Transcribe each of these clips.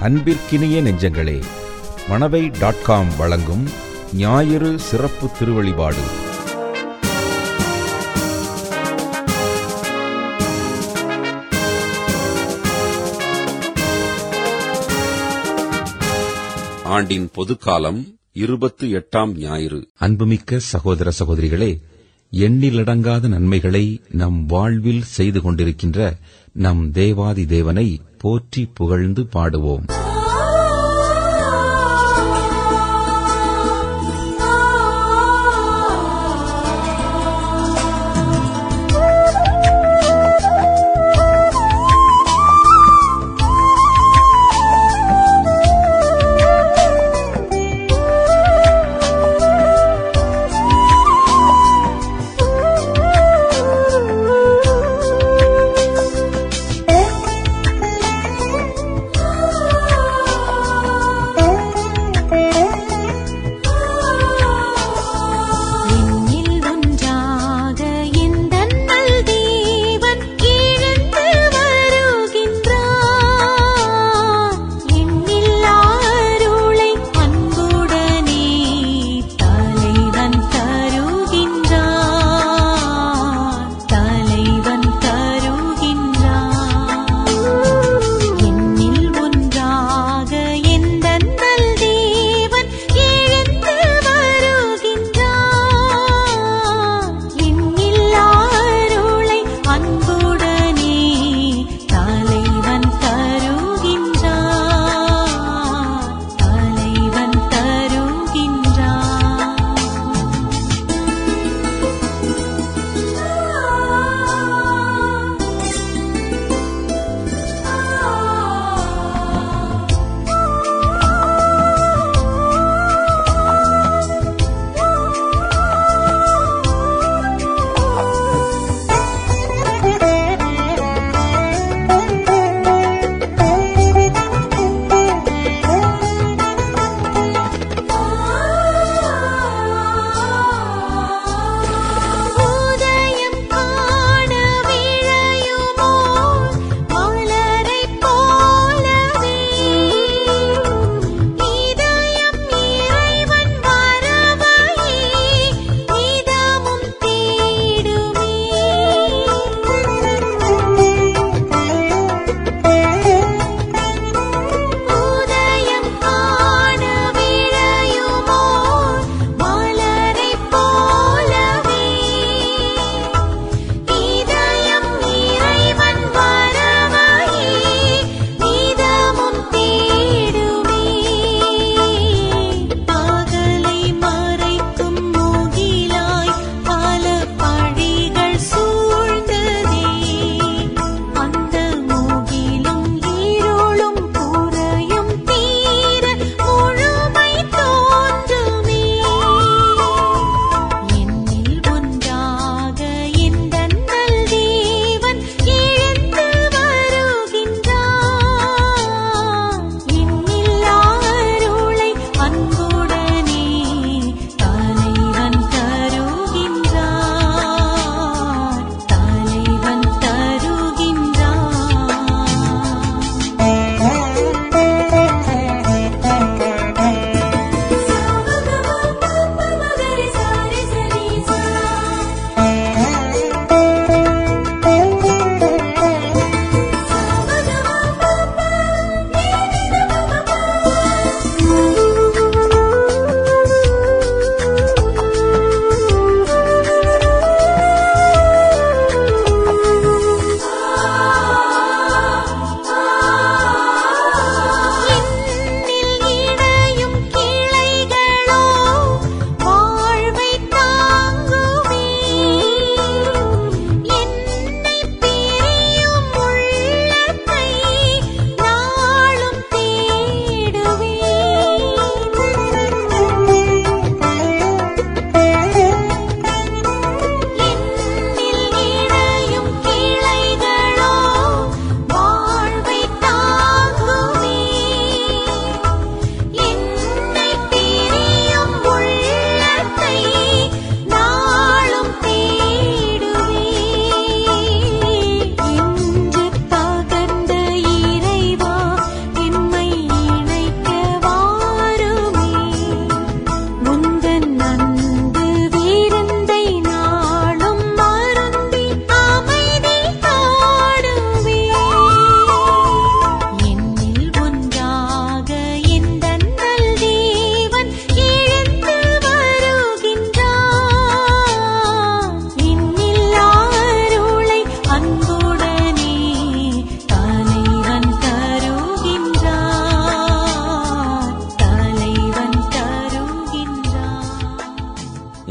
அன்பிற்கினிய நெஞ்சங்களே Manavai dot com வழங்கும் ஞாயிறு சிறப்பு திருவழிபாடு ஆண்டின் பொதுக்காலம் இருபத்து எட்டாம் ஞாயிறு அன்புமிக்க சகோதர சகோதரிகளே எண்ணிலடங்காத நன்மைகளை நம் வாழ்வில் செய்து கொண்டிருக்கின்ற நம் தேவாதி தேவனை போற்றி புகழ்ந்து பாடுவோம் ஆ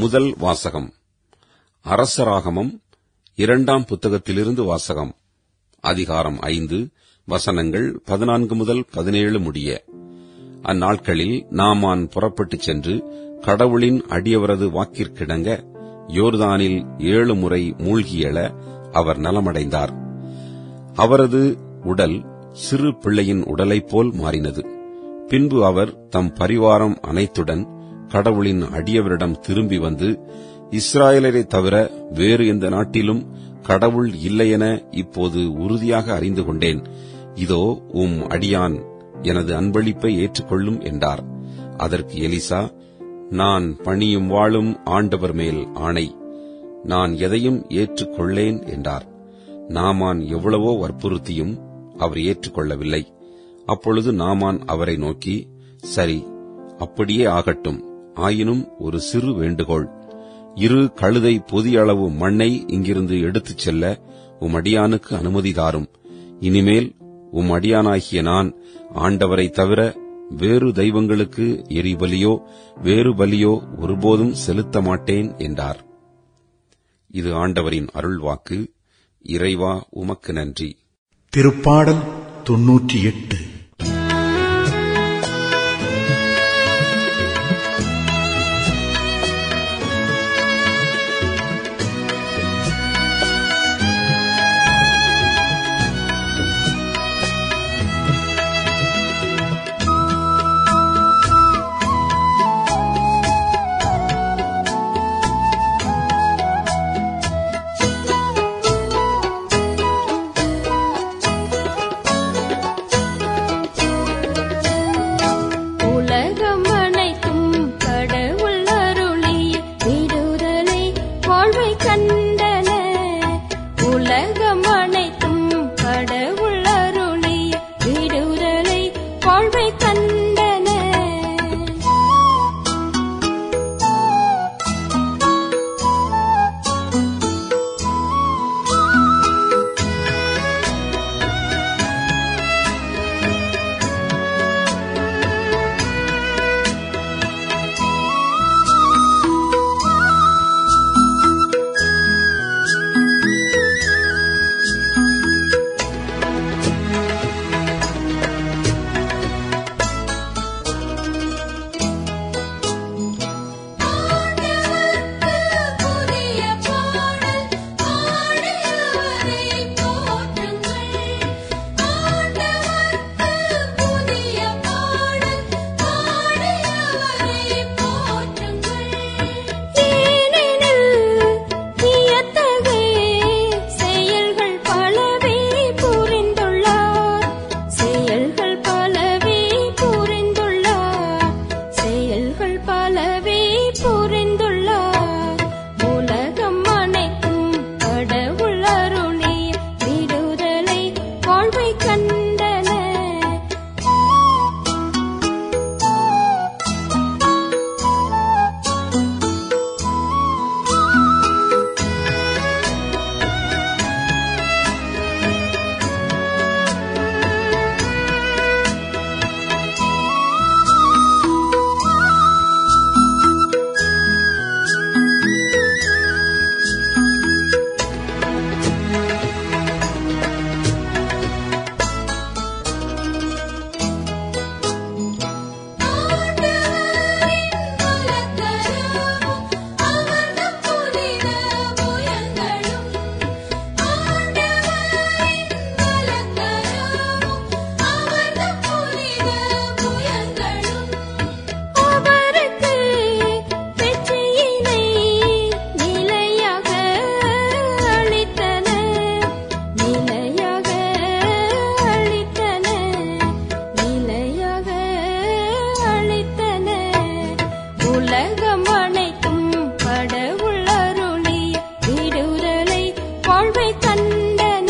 முதல் வாசகம் அரசராகமம் இரண்டாம் புத்தகத்திலிருந்து வாசகம் அதிகாரம் ஐந்து வசனங்கள் பதினான்கு முதல் பதினேழு முடிய அந்நாட்களில் நாமான் புறப்பட்டுச் சென்று கடவுளின் அடியவரது வாக்கிற்கிடங்க யோர்தானில் ஏழு முறை மூழ்கியெழ அவர் நலமடைந்தார் அவரது உடல் சிறு பிள்ளையின் உடலைப் போல் மாறினது பின்பு அவர் தம் பரிவாரம் அனைத்துடன் கடவுளின் அடியவரிடம் திரும்பி வந்து இஸ்ராயலரை தவிர வேறு எந்த நாட்டிலும் கடவுள் இல்லையென இப்போது உறுதியாக அறிந்து கொண்டேன் இதோ உம் அடியான் எனது அன்பளிப்பை ஏற்றுக்கொள்ளும் என்றார் அதற்கு எலிசா நான் பணியும் வாழும் ஆண்டவர் மேல் ஆணை நான் எதையும் ஏற்றுக்கொள்ளேன் என்றார் நாமான் எவ்வளவோ வற்புறுத்தியும் அவர் ஏற்றுக்கொள்ளவில்லை அப்பொழுது நாமான் அவரை நோக்கி சரி அப்படியே ஆகட்டும் ஆயினும் ஒரு சிறு வேண்டுகோள் இரு கழுதை பொதிய அளவு மண்ணை இங்கிருந்து எடுத்துச் செல்ல உம் அடியானுக்கு அனுமதி தாரும் இனிமேல் உம் அடியானாகிய நான் ஆண்டவரை தவிர வேறு தெய்வங்களுக்கு எரிபலியோ வேறு பலியோ ஒருபோதும் செலுத்த மாட்டேன் என்றார் இது ஆண்டவரின் அருள்வாக்கு இறைவா உமக்கு நன்றி திருப்பாடல் தொன்னூற்றி எட்டு உலகம் அனைத்தும் கடவுள் அருளிய விடுதலை வாழ்வை கண்டன உலகம் அனைத்தும் கடவுள் அருளிய விடுதலை வாழ்வை கண்டன புதிய பாடல் பாடியவரை போற்றுங்கள் ஆண்டவர்க்கு புதிய பாடல் பாடியவரை போற்றுங்கள் ஏனெனில் வியத்தகு செயல்கள் பலவே புரிந்துள்ளார் செயல்கள் பலவே புரிந்துள்ளார் செயல்கள் பலவே புரிந்துள்ளார் உலகம் அனைத்தும் கடவுள் அருளிய விடுதலை வாழ்வை கண்டன அவருக்கு வெற்றியினை நிலையாக அளித்தன நிலையாக அளித்தன நிலையாக அளித்தன உலகம் அனைத்தும் கடவுள் அருளிய விடுதலை வாழ்வை கண்டன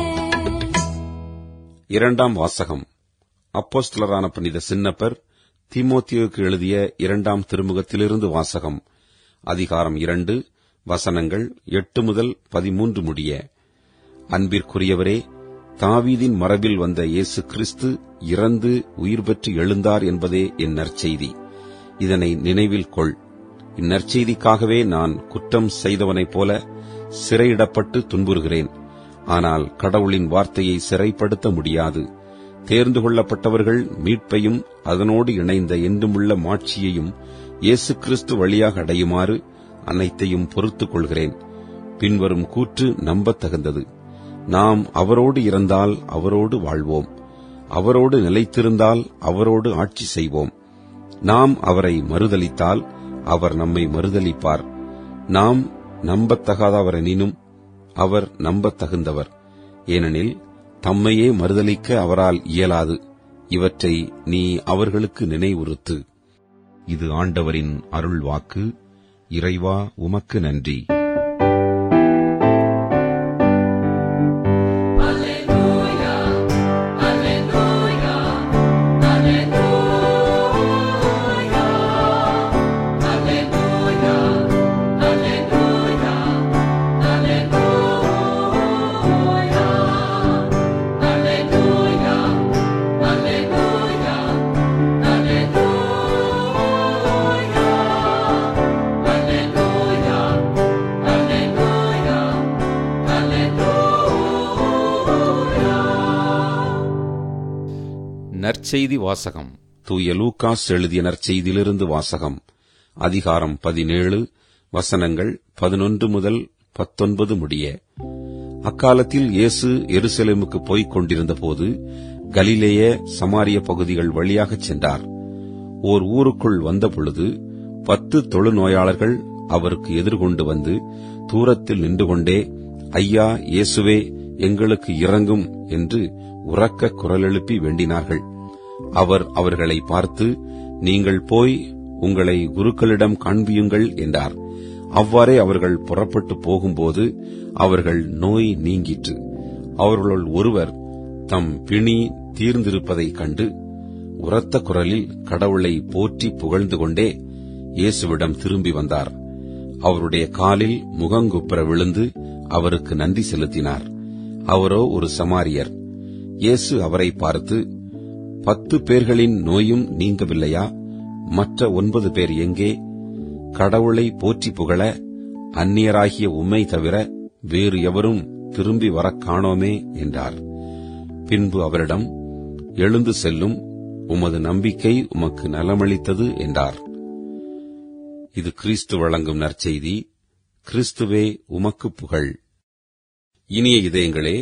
இரண்டாம் வாசகம் அப்போஸ்தலரான புனித சின்னப்பர் தீமோத்தேயுக்கு எழுதிய இரண்டாம் திருமுகத்திலிருந்து வாசகம் அதிகாரம் இரண்டு வசனங்கள் எட்டு முதல் பதிமூன்று முடிய அன்பிற்குரியவரே தாவீதின் மரபில் வந்த இயேசு கிறிஸ்து இறந்து உயிர் பெற்று எழுந்தார் என்பதே என் நற்செய்தி இதனை நினைவில் கொள் இந்நற்செய்திக்காகவே நான் குற்றம் செய்தவனைப் போல சிறையிடப்பட்டு துன்புறுகிறேன் ஆனால் கடவுளின் வார்த்தையை சிறைப்படுத்த முடியாது தேர்ந்து கொள்ளப்பட்டவர்கள் மீட்பையும் அதனோடு இணைந்த என்றுமுள்ள மாட்சியையும் இயேசு கிறிஸ்து வழியாக அடையுமாறு அனைத்தையும் பொறுத்துக் கொள்கிறேன் பின்வரும் கூற்று நம்பத்தகுந்தது நாம் அவரோடு இருந்தால் அவரோடு வாழ்வோம் அவரோடு நிலைத்திருந்தால் அவரோடு ஆட்சி செய்வோம் நாம் அவரை மறுதலித்தால் அவர் நம்மை மறுதலிப்பார் நாம் நம்பத்தகாதவரெனினும் அவர் நம்பத்தகுந்தவர் ஏனெனில் தம்மையே மறுதலிக்க அவரால் இயலாது இவற்றை நீ அவர்களுக்கு நினைவுறுத்து இது ஆண்டவரின் அருள் வாக்கு இறைவா உமக்கு நன்றி நற்செய்தி வாசகம் தூய லூகாஸ் எழுதிய நற்செய்தியிலிருந்து வாசகம் அதிகாரம் பதினேழு வசனங்கள் பதினொன்று முதல் பத்தொன்பது முடிய அக்காலத்தில் இயேசு எருசலேமுக்கு போய்க் கொண்டிருந்தபோது கலிலேய சமாரிய பகுதிகள் வழியாகச் சென்றார் ஓர் ஊருக்குள் வந்தபொழுது பத்து தொழுநோயாளர்கள் அவருக்கு எதிர்கொண்டு வந்து தூரத்தில் நின்று கொண்டே ஐயா இயேசுவே எங்களுக்கு இறங்கும் என்று உரக்க குரலெழுப்பி வேண்டினார்கள் அவர் அவர்களை பார்த்து நீங்கள் போய் உங்களை குருக்களிடம் காண்பியுங்கள் என்றார் அவ்வாறே அவர்கள் புறப்பட்டு போகும்போது அவர்கள் நோய் நீங்கிற்று அவர்களுள் ஒருவர் தம் பிணி தீர்ந்திருப்பதைக் கண்டு உரத்த குரலில் கடவுளை போற்றி புகழ்ந்து கொண்டே இயேசுவிடம் திரும்பி வந்தார் அவருடைய காலில் முகங்குப்புற விழுந்து அவருக்கு நன்றி செலுத்தினார் அவரோ ஒரு சமாரியர் இயேசு அவரை பார்த்து பத்து பேர்களின் நோயும் நீங்கவில்லையா மற்ற ஒன்பது பேர் எங்கே கடவுளை போற்றி புகழ அந்நியராகிய உம்மை தவிர வேறு எவரும் திரும்பி வரக் காணோமே என்றார் பின்பு அவரிடம் எழுந்து செல்லும் உமது நம்பிக்கை உமக்கு நலமளித்தது என்றார் இது கிறிஸ்து வழங்கும் நற்செய்தி கிறிஸ்துவே உமக்கு புகழ் இனிய இதயங்களே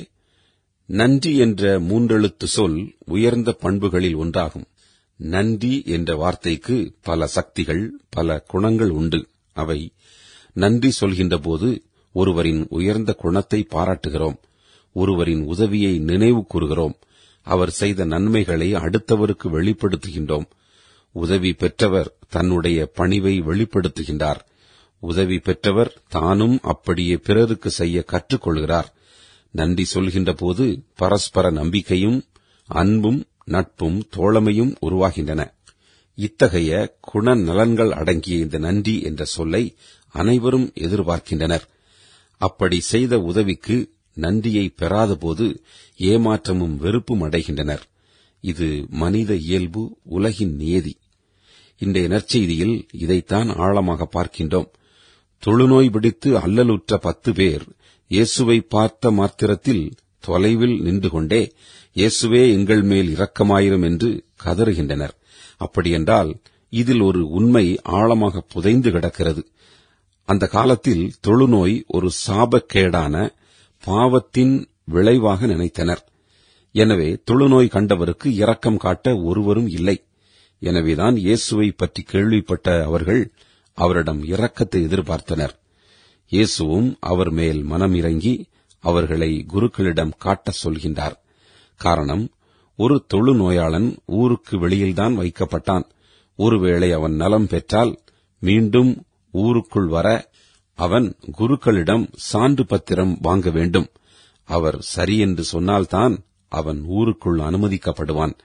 நன்றி என்ற மூன்றெழுத்து சொல் உயர்ந்த பண்புகளில் ஒன்றாகும் நன்றி என்ற வார்த்தைக்கு பல சக்திகள் பல குணங்கள் உண்டு அவை நன்றி சொல்கின்றபோது ஒருவரின் உயர்ந்த குணத்தை பாராட்டுகிறோம் ஒருவரின் உதவியை நினைவு கூறுகிறோம் அவர் செய்த நன்மைகளை அடுத்தவருக்கு வெளிப்படுத்துகின்றோம் உதவி பெற்றவர் தன்னுடைய பணிவை வெளிப்படுத்துகின்றார் உதவி பெற்றவர் தானும் அப்படியே பிறருக்கு செய்ய கற்றுக்கொள்கிறார் நன்றி சொல்கின்ற போது பரஸ்பர நம்பிக்கையும் அன்பும் நட்பும் தோழமையும் உருவாகின்றன இத்தகைய குணநலன்கள் அடங்கிய இந்த நன்றி என்ற சொல்லை அனைவரும் எதிர்பார்க்கின்றனர் அப்படி செய்த உதவிக்கு நன்றியை பெறாதபோது ஏமாற்றமும் வெறுப்பும் அடைகின்றனர் இது மனித இயல்பு உலகின் நியதி இன்றைய நற்செய்தியில் இதைத்தான் ஆழமாக பார்க்கின்றோம் தொழுநோய் பிடித்து அல்லலுற்ற பத்து பேர் இயேசுவை பார்த்த மாத்திரத்தில் தொலைவில் நின்று கொண்டே இயேசுவே எங்கள் மேல் இரக்கமாயிரும் என்று கதறுகின்றனர் அப்படியென்றால் இதில் ஒரு உண்மை ஆழமாக புதைந்து கிடக்கிறது அந்த காலத்தில் தொழுநோய் ஒரு சாபக்கேடான பாவத்தின் விளைவாக நினைத்தனர் எனவே தொழுநோய் கண்டவருக்கு இரக்கம் காட்ட ஒருவரும் இல்லை எனவேதான் இயேசுவை பற்றி கேள்விப்பட்ட அவர்கள் அவரிடம் இரக்கத்தை எதிர்பார்த்தனர் இயேசுவும் அவர் மேல் மனம் இறங்கி அவர்களை குருக்களிடம் காட்டச் சொல்கின்றார் காரணம் ஒரு தொழுநோயாளன் ஊருக்கு வெளியில்தான் வைக்கப்பட்டான் ஒருவேளை அவன் நலம் பெற்றால் மீண்டும் ஊருக்குள் வர அவன் குருக்களிடம் சான்று பத்திரம் வாங்க வேண்டும் அவர் சரியென்று சொன்னால்தான் அவன் ஊருக்குள் அனுமதிக்கப்படுவான்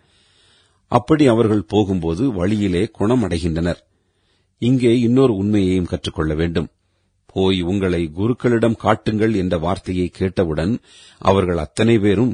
அப்படி அவர்கள் போகும்போது வழியிலே குணமடைகின்றனர் இங்கே இன்னொரு உண்மையையும் கற்றுக்கொள்ள வேண்டும் போய் உங்களை குருக்களிடம் காட்டுங்கள் என்ற வார்த்தையை கேட்டவுடன் அவர்கள் அத்தனை பேரும்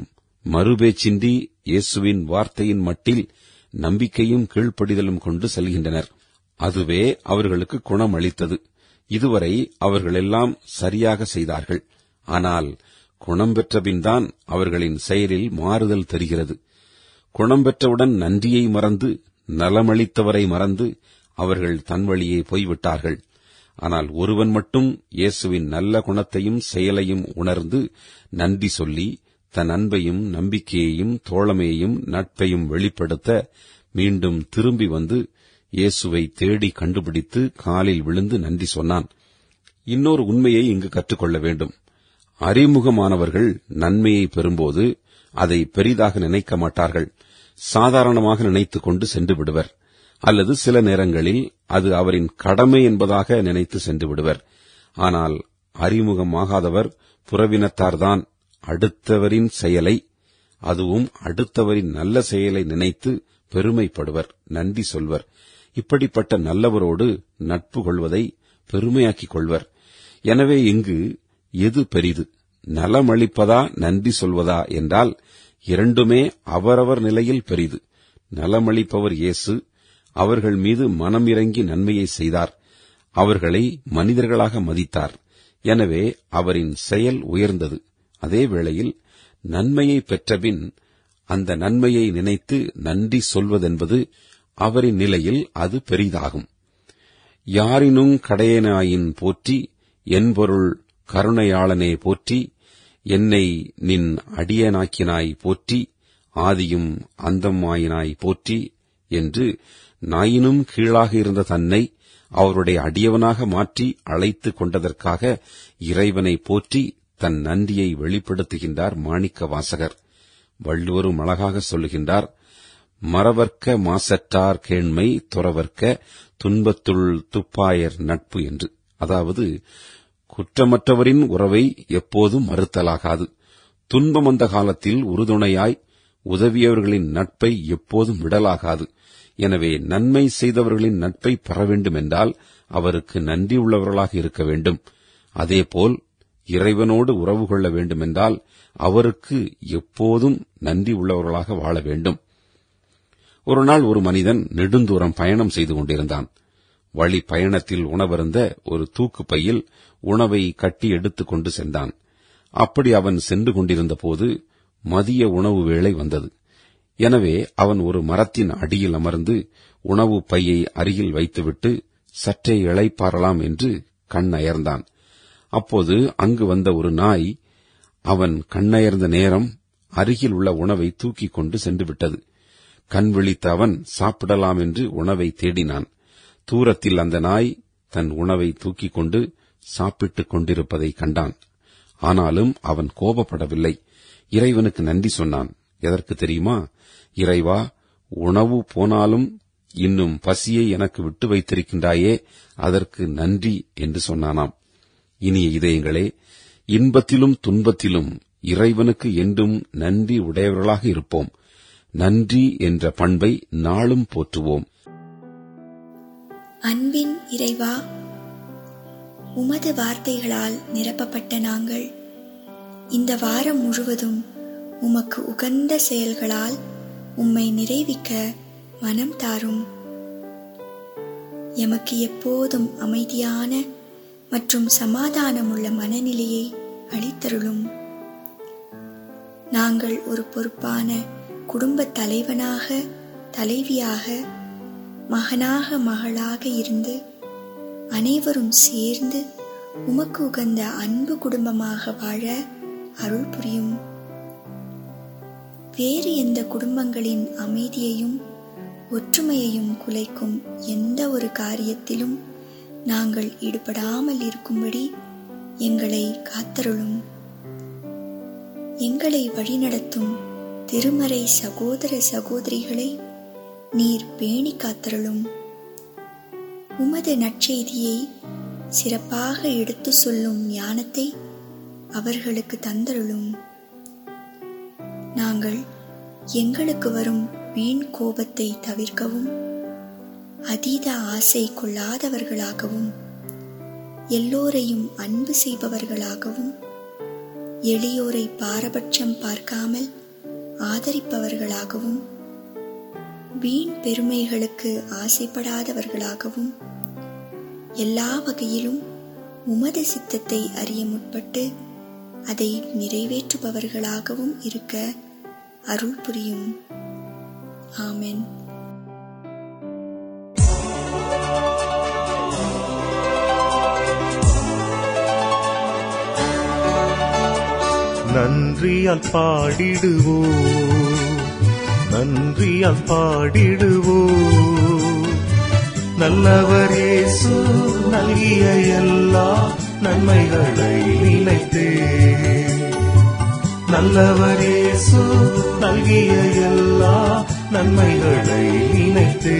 மறுபேச்சின்றி இயேசுவின் வார்த்தையின் மட்டில் நம்பிக்கையும் கீழ்ப்படிதலும் கொண்டு செல்கின்றனர் அதுவே அவர்களுக்கு குணமளித்தது இதுவரை அவர்களெல்லாம் சரியாக செய்தார்கள் ஆனால் குணம் பெற்றபின்தான் அவர்களின் செயலில் மாறுதல் தெரிகிறது குணம் பெற்றவுடன் நன்றியை மறந்து நலமளித்தவரை மறந்து அவர்கள் தன் வழியே போய்விட்டார்கள் ஆனால் ஒருவன் மட்டும் இயேசுவின் நல்ல குணத்தையும் செயலையும் உணர்ந்து நன்றி சொல்லி தன் அன்பையும் நம்பிக்கையையும் தோழமையையும் நட்பையும் வெளிப்படுத்த மீண்டும் திரும்பி வந்து இயேசுவை தேடி கண்டுபிடித்து காலில் விழுந்து நன்றி சொன்னான் இன்னொரு உண்மையை இங்கு கற்றுக்கொள்ள வேண்டும் அறிமுகமானவர்கள் நன்மையை பெறும்போது அதை பெரிதாக நினைக்க மாட்டார்கள் சாதாரணமாக நினைத்துக் கொண்டு சென்று விடுவர் அல்லது சில நேரங்களில் அது அவரின் கடமை என்பதாக நினைத்து சென்று விடுவர் ஆனால் அறிமுகமாகாதவர் புறவினத்தார்தான் அடுத்தவரின் செயலை அதுவும் அடுத்தவரின் நல்ல செயலை நினைத்து பெருமைப்படுவர் நன்றி சொல்வர் இப்படிப்பட்ட நல்லவரோடு நட்பு கொள்வதை பெருமையாக்கிக் கொள்வர் எனவே இங்கு எது பெரிது நலமளிப்பதா நன்றி சொல்வதா என்றால் இரண்டுமே அவரவர் நிலையில் பெரிது நலமளிப்பவர் இயேசு அவர்கள் மீது மனம் இறங்கி நன்மையை செய்தார் அவர்களை மனிதர்களாக மதித்தார் எனவே அவரின் செயல் உயர்ந்தது அதே வேளையில் நன்மையை பெற்றபின் அந்த நன்மையை நினைத்து நன்றி சொல்வதென்பது அவரின் நிலையில் அது பெரிதாகும் யாரினும் கடையனாயின் போற்றி என் பொருள் கருணையாளனே போற்றி என்னை நின் அடியனாக்கினாய் போற்றி ஆதியும் அந்தமாயினாய் போற்றி என்று நாயினும் கீழாக இருந்த தன்னை அவருடைய அடியவனாக மாற்றி அழைத்துக் கொண்டதற்காக இறைவனை போற்றி தன் நன்றியை வெளிப்படுத்துகின்றார் மாணிக்க வாசகர் வள்ளுவரும் அழகாக சொல்லுகின்றார் மறவர்க்க மாசற்றார் கேண்மை துறவர்க்க துன்பத்துள் துப்பாயர் நட்பு என்று அதாவது குற்றமற்றவரின் உறவை எப்போதும் மறுத்தலாகாது துன்பம் வந்த காலத்தில் உறுதுணையாய் உதவியவர்களின் நட்பை எப்போதும் விடலாகாது எனவே நன்மை செய்தவர்களின் நட்பை பெற வேண்டும் என்றால் அவருக்கு நன்றி உள்ளவர்களாக இருக்க வேண்டும் அதேபோல் இறைவனோடு உறவு கொள்ள வேண்டுமென்றால் அவருக்கு எப்போதும் நன்றி உள்ளவர்களாக வாழ வேண்டும் ஒரு நாள் ஒரு மனிதன் நெடுந்தூரம் பயணம் செய்து கொண்டிருந்தான் வழி பயணத்தில் உணவருந்த ஒரு தூக்கு பையில் உணவை கட்டி எடுத்துக் கொண்டு சென்றான் அப்படி அவன் சென்று கொண்டிருந்த போது மதிய உணவு வேளை வந்தது எனவே அவன் ஒரு மரத்தின் அடியில் அமர்ந்து உணவு பையை அருகில் வைத்துவிட்டு சற்றே இளைப்பாறலாம் என்று கண்ணயர்ந்தான் அப்போது அங்கு வந்த ஒரு நாய் அவன் கண்ணயர்ந்த நேரம் அருகில் உள்ள உணவை தூக்கிக் கொண்டு சென்று விட்டது கண் விழித்த அவன் சாப்பிடலாம் என்று உணவை தேடினான் தூரத்தில் அந்த நாய் தன் உணவை தூக்கிக் கொண்டு சாப்பிட்டுக் கொண்டிருப்பதை கண்டான் ஆனாலும் அவன் கோபப்படவில்லை இறைவனுக்கு நன்றி சொன்னான் எதற்கு தெரியுமா இறைவா உணவு போனாலும் இன்னும் பசியை எனக்கு விட்டு வைத்திருக்கின்றாயே அதற்கு நன்றி என்று சொன்னானாம் இனிய இதயங்களே இன்பத்திலும் துன்பத்திலும் இறைவனுக்கு என்றும் நன்றி உடையவர்களாக இருப்போம் நன்றி என்ற பண்பை நாளும் போற்றுவோம் அன்பின் இறைவா உமது வார்த்தைகளால் நிரப்பப்பட்ட நாங்கள் இந்த வாரம் முழுவதும் உமக்கு உகந்த செயல்களால் உம்மை நிறைவிக்க மனம் தாரும் எமக்கு எப்போதும் அமைதியான மற்றும் சமாதானமுள்ள மனநிலையை அளித்தருளும் நாங்கள் ஒரு பொறுப்பான குடும்ப தலைவனாக தலைவியாக மகனாக மகளாக இருந்து அனைவரும் சேர்ந்து உமக்கு உகந்த அன்பு குடும்பமாக வாழ அருள் புரியும் வேறு எந்த குடும்பங்களின் அமைதியையும் ஒற்றுமையையும் குலைக்கும் எந்த ஒரு காரியத்திலும் நாங்கள் ஈடுபடாமல் இருக்கும்படி எங்களை காத்தருளும் எங்களை வழிநடத்தும் திருமறை சகோதர சகோதரிகளை நீர் பேணி காத்தருளும் உமது நற்செய்தியை சிறப்பாக எடுத்து சொல்லும் ஞானத்தை அவர்களுக்கு தந்தருளும் நாங்கள் எங்களுக்கு வரும் வீண் கோபத்தை தவிர்க்கவும் அதீத ஆசை கொள்ளாதவர்களாகவும் எல்லோரையும் அன்பு செய்பவர்களாகவும் எளியோரை பாரபட்சம் பார்க்காமல் ஆதரிப்பவர்களாகவும் வீண் பெருமைகளுக்கு ஆசைப்படாதவர்களாகவும் எல்லா வகையிலும் உமது சித்தத்தை அறிய முற்பட்டு அதை நிறைவேற்றுபவர்களாகவும் இருக்க அருள் புரியும் ஆமென் நன்றியால் பாடிடுவோ நன்றியால் பாடிடுவோ நல்லவர் இயேசு நல்கிய எல்லா நன்மைகளை நினைத்தே நல்லவர் இயேசு நல்கிய எல்லா நன்மைகளை நினைத்தே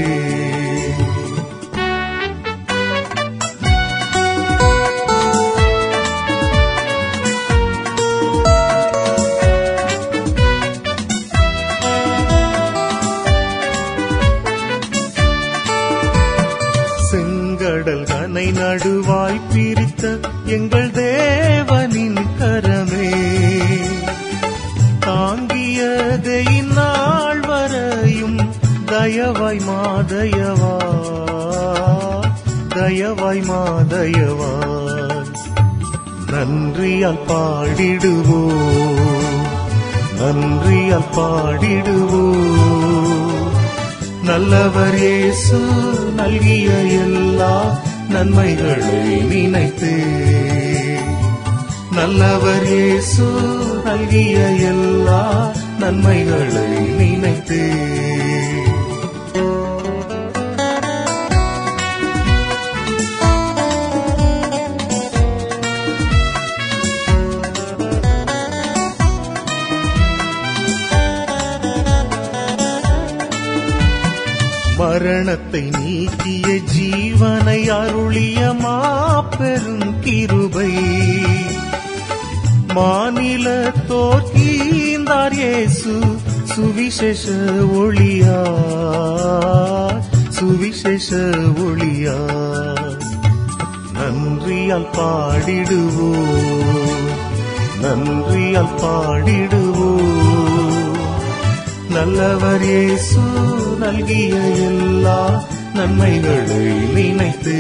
செங்கடல் கனை நடுவாய் பிரித்த எங்கள் தேவனின் கரமே தாங்கியதை நாள் வரையும் தயவாய் மாதயவா தயவாய் மாதயவா நன்றியால் பாடிடுவோ நன்றியால் பாடிடுவோ நல்லவர் இயேசு நல்கிய எல்லா நன்மைகளை நினைத்து நல்லவர் இயேசு நல்கிய எல்லா நன்மைகளை நினைத்து மரணத்தை நீக்கிய ஜீவனை அருளிய மாபெரும் கிருபை மாநில தோற்கீந்தார் இயேசு சுவிசேஷ ஒளியா சுவிசேஷ ஒளியா நன்றியால் பாடிடுவோ நன்றியால் பாடிடுவோ நல்லவர் இயேசு நல்கிய எல்லா நன்மைகளை நினைத்து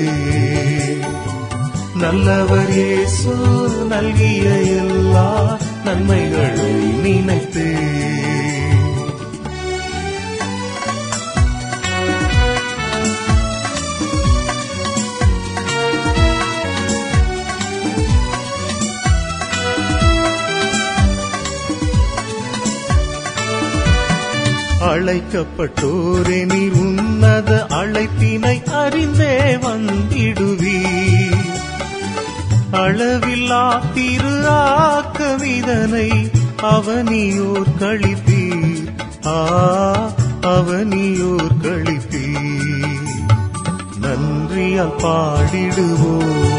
நல்லவர் இயேசு நல்கிய எல்லா நன்மைகளை நினைத்து அழைக்கப்பட்டோரே நீர் உன்னத அழைப்பினை அறிந்தே வந்திடுவீ அளவில்லா திரு ஆக்கமிதனை அவனியோர் கழிப்பீர் ஆ அவனியோர் கழிப்பீர் நன்றியால் பாடிடுவோ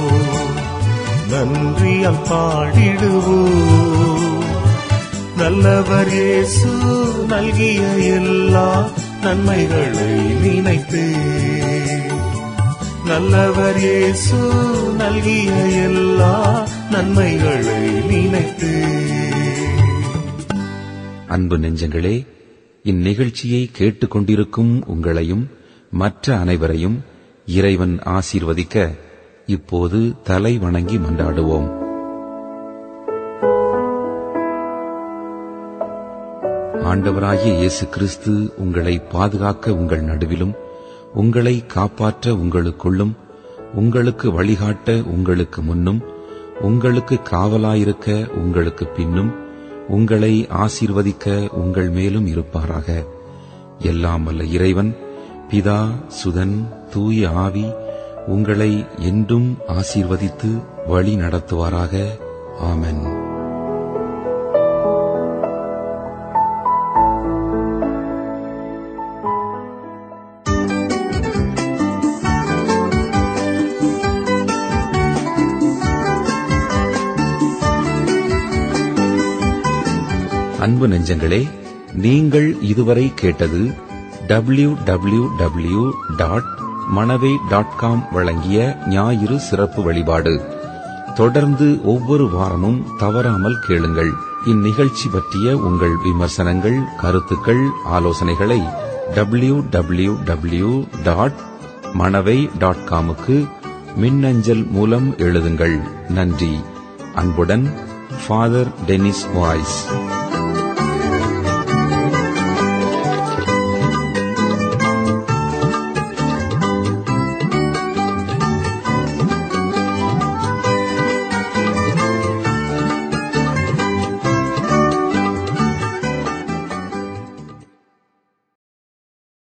நன்றியால் பாடிடுவோ நல்லவர் இயேசு நல்கிய எல்லா நன்மைகளை நினைத்து நல்லவர் இயேசு நல்கிய எல்லா நன்மைகளை நினைத்து அன்பு நெஞ்சங்களே இந்நிகழ்ச்சியை கேட்டுக்கொண்டிருக்கும் உங்களையும் மற்ற அனைவரையும் இறைவன் ஆசீர்வதிக்க இப்போது தலை வணங்கி மன்றாடுவோம் ஆண்டவராகிய இயேசு கிறிஸ்து உங்களை பாதுகாக்க உங்கள் நடுவிலும் உங்களை காப்பாற்ற உங்களுக்குள்ளும் உங்களுக்கு வழிகாட்ட உங்களுக்கு முன்னும் உங்களுக்கு காவலாயிருக்க உங்களுக்கு பின்னும் உங்களை ஆசீர்வதிக்க உங்கள் மேலும் இருப்பாராக எல்லாம் வல்ல இறைவன் பிதா சுதன் தூய ஆவி உங்களை என்றும் ஆசீர்வதித்து வழி நடத்துவாராக ஆமென் அன்பு நெஞ்சங்களே நீங்கள் இதுவரை கேட்டது W W W dot Manavai dot com வழங்கிய ஞாயிறு சிறப்பு வழிபாடு தொடர்ந்து ஒவ்வொரு வாரமும் தவறாமல் கேளுங்கள் இந்நிகழ்ச்சி பற்றிய உங்கள் விமர்சனங்கள் கருத்துக்கள் ஆலோசனைகளை W W W dot Manavai dot காமுக்கு மின்னஞ்சல் மூலம் எழுதுங்கள் நன்றி அன்புடன் ஃபாதர் டெனிஸ் வாய்ஸ்